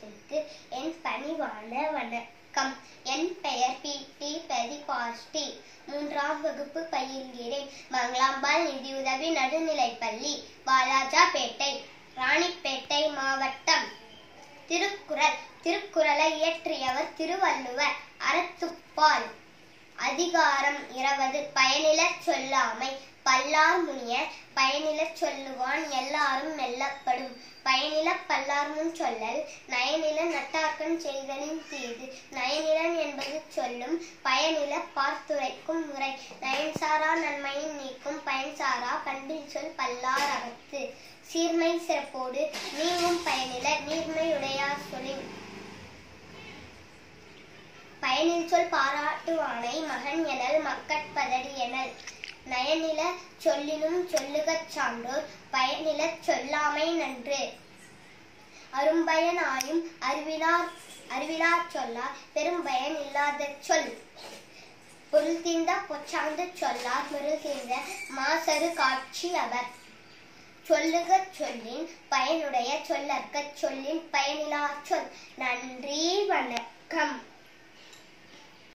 உள்ளத்திற்கு என் பணிவான வணக்கம் என் பெயர் பி டி பெரிபாஸ்டி மூன்றாம் வகுப்பு பயில்கிறேன் மங்களாம்பாள் நிதியுதவி நடுநிலைப்பள்ளி வாலாஜாபேட்டை ராணிப்பேட்டை மாவட்டம் திருக்குறள் திருக்குறளை இயற்றியவர் திருவள்ளுவர் அறத்துப்பால் அதிகாரம் இருபது பயனிலச் சொல்லாமை பல்லார் முனியர் பயனிலச் சொல்லுவான் எல்லாரும் மெல்லப்படும் பயனில பல்லார் முன் சொல்லல் நயனில நட்டார்க்கன் செய்தலின் தீது நயனிலன் என்பது சொல்லும் பயனில பார்த்துரைக்கும் முறை நயன்சாரா நன்மையின் நீக்கும் பயன்சாரா பண்பில் சொல் பல்லார் அகத்து சீர்மை சிறப்போடு நீங்கும் பயனில நீர்மையுடையார் சொல்லின் பயனில் சொல் பாராட்டுவானை மகன் எனல் மக்கட்பதடி எனல் நயனில சொல்லினும் சொல்லுகச் சான்றோர் பயனிலச் சொல்லாமை நன்று அரும்பயனாயும் அறிவிலார் அறிவிலார் சொல்லார் பெரும் பயன் இல்லாத சொல் பொருள் தீர்ந்த பொச்சார்ந்து சொல்லார் பொருள் தீர்ந்த மாசரு காட்சி அவர் சொல்லுகச் சொல்லின் பயனுடைய சொல்லற்கச் சொல்லின் பயனிலா சொல் நன்றி வணக்கம்